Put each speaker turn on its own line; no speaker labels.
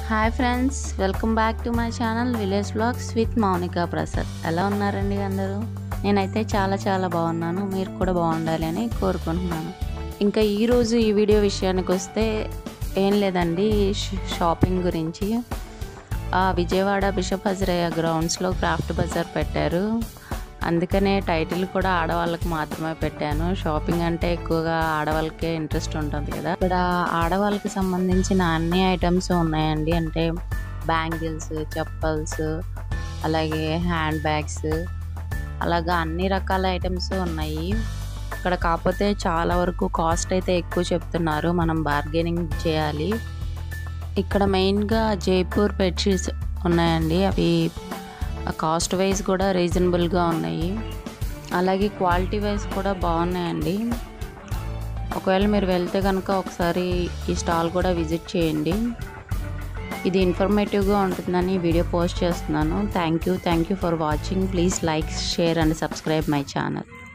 hi friends welcome back to my channel village blogs with Mounika Prasad ఎలా ఉన్నారండి అందరూ నేనైతే చాలా చాలా బాగున్నాను మీరు కూడా బాగుండాలి అని కోరుకుంటున్నాను ఇంకా ఈరోజు ఈ వీడియో విషయానికి వస్తే ఏం లేదండి ష- షాపింగ్ గురించి ఆ విజయవాడ బిషప్ హజరయ్య గ్రౌండ్స్లో క్రాఫ్ట్ బజార్ పెట్టారు అందుకనే టైటిల్ కూడా ఆడవాళ్ళకి మాత్రమే పెట్టాను షాపింగ్ అంటే ఎక్కువగా ఆడవాళ్ళకే ఇంట్రెస్ట్ ఉంటుంది కదా ఇక్కడ ఆడవాళ్ళకి సంబంధించిన అన్ని ఐటమ్స్ ఉన్నాయండి అంటే బ్యాంగిల్స్ చెప్పల్స్ అలాగే హ్యాండ్ బ్యాగ్స్ అలాగా అన్ని రకాల ఐటమ్స్ ఉన్నాయి ఇక్కడ కాకపోతే చాలా వరకు కాస్ట్ అయితే ఎక్కువ చెప్తున్నారు మనం బార్గెనింగ్ చేయాలి ఇక్కడ మెయిన్గా జైపూర్ బెడ్షీట్స్ ఉన్నాయండి అవి కాస్ట్ వైజ్ కూడా రీజనబుల్గా ఉన్నాయి అలాగే క్వాలిటీ వైజ్ కూడా బాగున్నాయండి ఒకవేళ మీరు వెళ్తే కనుక ఒకసారి ఈ స్టాల్ కూడా విజిట్ చేయండి ఇది ఇన్ఫర్మేటివ్గా ఉంటుందని వీడియో పోస్ట్ చేస్తున్నాను thank you thank you for watching please like share and subscribe my channel